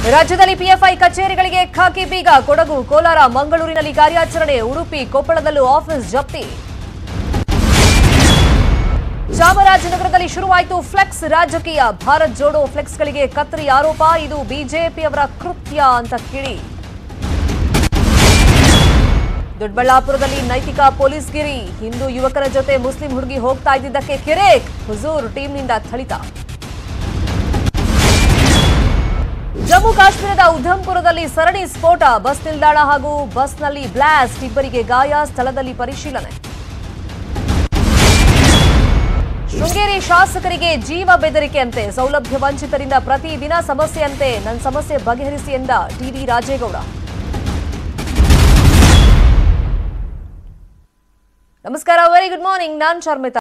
ರಾಜ್ಯದಲ್ಲಿ ಪಿಎಫ್ಐ ಕಚೇರಿಗಳಿಗೆ ಖಾಕಿ ಬೀಗ ಕೊಡಗು ಕೋಲಾರ ಮಂಗಳೂರಿನಲ್ಲಿ ಕಾರ್ಯಾಚರಣೆ ಉಡುಪಿ ಕೊಪ್ಪಳದಲ್ಲೂ ಆಫೀಸ್ ಜಪ್ತಿ ಚಾಮರಾಜನಗರದಲ್ಲಿ ಶುರುವಾಯಿತು ಫ್ಲೆಕ್ಸ್ ರಾಜಕೀಯ ಭಾರತ್ ಜೋಡೋ ಫ್ಲೆಕ್ಸ್ಗಳಿಗೆ ಕತ್ತರಿ ಆರೋಪ ಇದು ಬಿಜೆಪಿಯವರ ಕೃತ್ಯ ಅಂತ ಕಿಡಿ ದೊಡ್ಡಬಳ್ಳಾಪುರದಲ್ಲಿ ನೈತಿಕ ಪೊಲೀಸ್ಗಿರಿ ಹಿಂದೂ ಯುವಕರ ಜೊತೆ ಮುಸ್ಲಿಂ ಹುಡುಗಿ ಹೋಗ್ತಾ ಇದ್ದಿದ್ದಕ್ಕೆ ಕಿರೇಕ್ ಹುಜೂರ್ ಟೀಮ್ನಿಂದ ಥಳಿತ ಜಮ್ಮು ಕಾಶ್ಮೀರದ ಉಧಂಪುರದಲ್ಲಿ ಸರಣಿ ಸ್ಫೋಟ ಬಸ್ ನಿಲ್ದಾಣ ಹಾಗೂ ಬಸ್ನಲ್ಲಿ ಬ್ಲಾಸ್ಟ್ ಇಬ್ಬರಿಗೆ ಗಾಯ ಸ್ಥಳದಲ್ಲಿ ಪರಿಶೀಲನೆ ಶೃಂಗೇರಿ ಶಾಸಕರಿಗೆ ಜೀವ ಬೆದರಿಕೆಯಂತೆ ಸೌಲಭ್ಯ ವಂಚಿತರಿಂದ ಪ್ರತಿದಿನ ಸಮಸ್ಯೆಯಂತೆ ನನ್ನ ಸಮಸ್ಯೆ ಬಗೆಹರಿಸಿ ಎಂದ ಟಿಡಿ ರಾಜೇಗೌಡ ನಮಸ್ಕಾರ ವೆರಿ ಗುಡ್ ಮಾರ್ನಿಂಗ್ ನಾನ್ ಶರ್ಮಿತಾ